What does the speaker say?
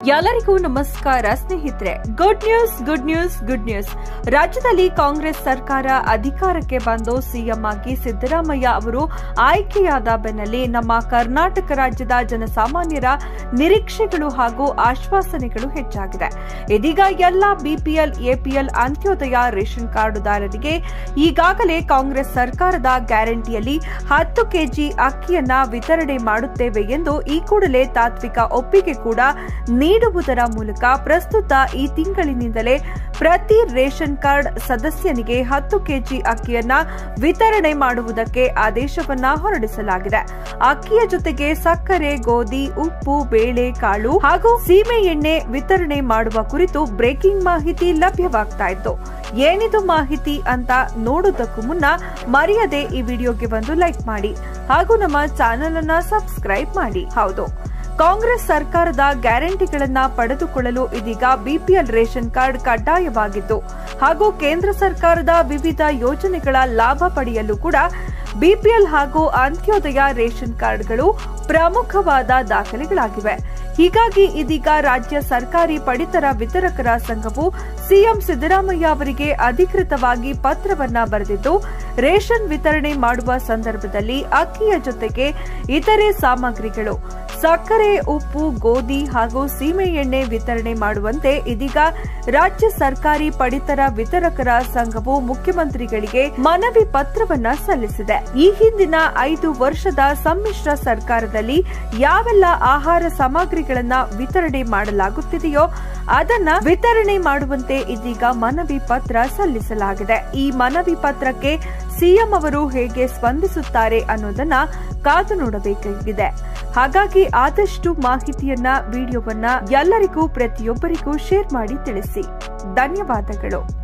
ಎಲ್ಲರಿಗೂ ನಮಸ್ಕಾರ ಸ್ನೇಹಿತರೆ good news good news good news ರಾಜ್ಯದಲ್ಲಿ ಕಾಂಗ್ರೆಸ್ ಸರ್ಕಾರ ಅಧಿಕಾರಕ್ಕೆ ಬಂದು ಸಿಎಂ ಆಗಿ ಸಿದ್ದರಾಮಯ್ಯ ಅವರು ಆಯ್ಕೆಯಾದ ಬೆನ್ನಲ್ಲೇ ನಮ್ಮ ಕರ್ನಾಟಕ ರಾಜ್ಯದ ಜನಸಾಮಾನ್ಯರ ನಿರೀಕ್ಷೆಗಳು ಹಾಗೂ ಆಶ್ವಾಸನೆಗಳು ಹೆಚ್ಚಾಗಿದೆ ಇದೀಗ ಎಲ್ಲ ಬಿಪಿಎಲ್ ಎಪಿಎಲ್ ಅಂತ್ಯೋದಯ ರೇಷನ್ ಕಾರ್ಡುದಾರರಿಗೆ ಈಗಾಗಲೇ ಕಾಂಗ್ರೆಸ್ ಸರ್ಕಾರದ ಗ್ಯಾರಂಟಿಯಲ್ಲಿ ಹತ್ತು ಕೆಜಿ ಅಕ್ಕಿಯನ್ನ ವಿತರಣೆ ಮಾಡುತ್ತೇವೆ ಎಂದು ಈ ಕೂಡಲೇ ತಾತ್ವಿಕ ಒಪ್ಪಿಗೆ ಕೂಡ ನೀಡುವುದರ ಮೂಲಕ ಪ್ರಸ್ತುತ ಈ ತಿಂಗಳಿನಿಂದಲೇ ಪ್ರತಿ ರೇಷನ್ ಕಾರ್ಡ್ ಸದಸ್ಯನಿಗೆ ಹತ್ತು ಕೆಜಿ ಅಕ್ಕಿಯನ್ನ ವಿತರಣೆ ಮಾಡುವುದಕ್ಕೆ ಆದೇಶವನ್ನ ಹೊರಡಿಸಲಾಗಿದೆ ಅಕ್ಕಿಯ ಜೊತೆಗೆ ಸಕ್ಕರೆ ಗೋಧಿ ಉಪ್ಪು ಬೇಳೆ ಕಾಳು ಹಾಗೂ ಸೀಮೆ ಎಣ್ಣೆ ವಿತರಣೆ ಮಾಡುವ ಕುರಿತು ಬ್ರೇಕಿಂಗ್ ಮಾಹಿತಿ ಲಭ್ಯವಾಗ್ತಾ ಇತ್ತು ಏನಿದು ಮಾಹಿತಿ ಅಂತ ನೋಡೋದಕ್ಕೂ ಮುನ್ನ ಮರೆಯದೆ ಈ ವಿಡಿಯೋಗೆ ಒಂದು ಲೈಕ್ ಮಾಡಿ ಹಾಗೂ ನಮ್ಮ ಚಾನೆಲ್ ಅನ್ನ ಸಬ್ಸ್ಕ್ರೈಬ್ ಮಾಡಿ ಹೌದು ಕಾಂಗ್ರೆಸ್ ಸರ್ಕಾರದ ಗ್ಯಾರಂಟಿಗಳನ್ನ ಪಡೆದುಕೊಳ್ಳಲು ಇದೀಗ ಬಿಪಿಎಲ್ ರೇಷನ್ ಕಾರ್ಡ್ ಕಡ್ಡಾಯವಾಗಿದ್ದು ಹಾಗೂ ಕೇಂದ್ರ ಸರ್ಕಾರದ ವಿವಿಧ ಯೋಜನೆಗಳ ಲಾಭ ಪಡೆಯಲು ಕೂಡ ಬಿಪಿಎಲ್ ಹಾಗೂ ಅಂತ್ಯೋದಯ ರೇಷನ್ ಕಾರ್ಡ್ಗಳು ಪ್ರಮುಖವಾದ ದಾಖಲೆಗಳಾಗಿವೆ ಹೀಗಾಗಿ ಇದೀಗ ರಾಜ್ಯ ಸರ್ಕಾರಿ ಪಡಿತರ ವಿತರಕರ ಸಂಘವು ಸಿಎಂ ಸಿದ್ದರಾಮಯ್ಯ ಅವರಿಗೆ ಅಧಿಕೃತವಾಗಿ ಪತ್ರವನ್ನ ಬರೆದಿದ್ದು ರೇಷನ್ ವಿತರಣೆ ಮಾಡುವ ಸಂದರ್ಭದಲ್ಲಿ ಅಕ್ಕಿಯ ಜೊತೆಗೆ ಇತರೆ ಸಾಮಗ್ರಿಗಳು ಸಕ್ಕರೆ ಉಪ್ಪು ಗೋಧಿ ಹಾಗೂ ಸೀಮೆ ಎಣ್ಣೆ ವಿತರಣೆ ಮಾಡುವಂತೆ ಇದೀಗ ರಾಜ್ಯ ಸರ್ಕಾರಿ ಪಡಿತರ ವಿತರಕರ ಸಂಘವು ಮುಖ್ಯಮಂತ್ರಿಗಳಿಗೆ ಮನವಿ ಪತ್ರವನ್ನ ಸಲ್ಲಿಸಿದೆ ಈ ಹಿಂದಿನ ಐದು ವರ್ಷದ ಸಮ್ಮಿಶ್ರ ಸರ್ಕಾರದಲ್ಲಿ ಯಾವೆಲ್ಲ ಆಹಾರ ಸಾಮಗ್ರಿಗಳನ್ನ ವಿತರಣೆ ಮಾಡಲಾಗುತ್ತಿದೆಯೋ ಅದನ್ನ ವಿತರಣೆ ಮಾಡುವಂತೆ ಇದೀಗ ಮನವಿ ಪತ್ರ ಸಲ್ಲಿಸಲಾಗಿದೆ ಈ ಮನವಿ ಪತ್ರಕ್ಕೆ ಸಿಎಂ ಅವರು ಹೇಗೆ ಸ್ಪಂದಿಸುತ್ತಾರೆ ಅನ್ನೋದನ್ನ ಕಾದು ನೋಡಬೇಕಾಗಿದೆ ಹಾಗಾಗಿ ಆದಷ್ಟು ಮಾಹಿತಿಯನ್ನ ವಿಡಿಯೋವನ್ನ ಎಲ್ಲರಿಗೂ ಪ್ರತಿಯೊಬ್ಬರಿಗೂ ಶೇರ್ ಮಾಡಿ ತಿಳಿಸಿ ಧನ್ಯವಾದಗಳು